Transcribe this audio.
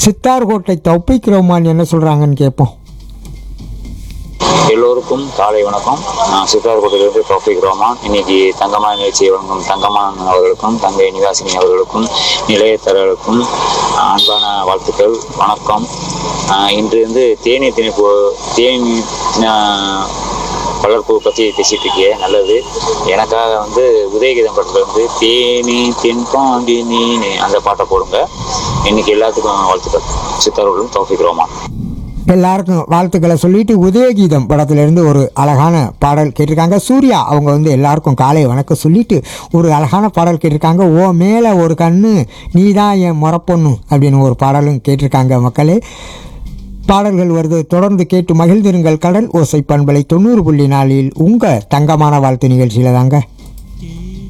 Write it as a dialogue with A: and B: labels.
A: சித்தார்கோட்டை தௌபிக் ரஹ்மான் என்ன சொல்கிறாங்கன்னு கேட்போம்
B: எல்லோருக்கும் காலை வணக்கம் நான் சித்தார்கோட்டையிலிருந்து டாபிக் ரோமான் இன்னைக்கு தங்கமான நிகழ்ச்சியை வழங்கும் தங்கமான் அவர்களுக்கும் தங்கை நிவாசினி அவர்களுக்கும் நிலையத்தர்களுக்கும் அன்பான வாழ்த்துக்கள் வணக்கம் ஆஹ் இன்று வந்து தேனி திணிப்பு தேனி ஆஹ், வளர்ப்பு பற்றி பேசிட்டு இருக்கே நல்லது எனக்காக வந்து உதயகீதம் படத்துல வந்து தேனி தென்பாண்டி நீனே அந்த பாட்டை போடுங்க இன்னைக்கு எல்லாத்துக்கும் வாழ்த்துக்கள் சித்தார்களும் டாபிக் ரோமான்
A: எல்லாருக்கும் வாழ்த்துக்களை சொல்லிட்டு உதயகீதம் படத்திலிருந்து ஒரு அழகான பாடல் கேட்டிருக்காங்க சூர்யா அவங்க வந்து எல்லாருக்கும் காலை வணக்கம் சொல்லிட்டு ஒரு அழகான பாடல் கேட்டிருக்காங்க ஓ மேலே ஒரு கண்ணு நீ தான் என் முறப்பொண்ணு அப்படின்னு ஒரு பாடலும் கேட்டிருக்காங்க மக்களே பாடல்கள் வருது தொடர்ந்து கேட்டு மகிழ்ந்திருங்கள் கடல் ஓசை பண்பலை தொண்ணூறு புள்ளி நாலில் உங்கள் தங்கமான வாழ்த்து நிகழ்ச்சியில் தாங்க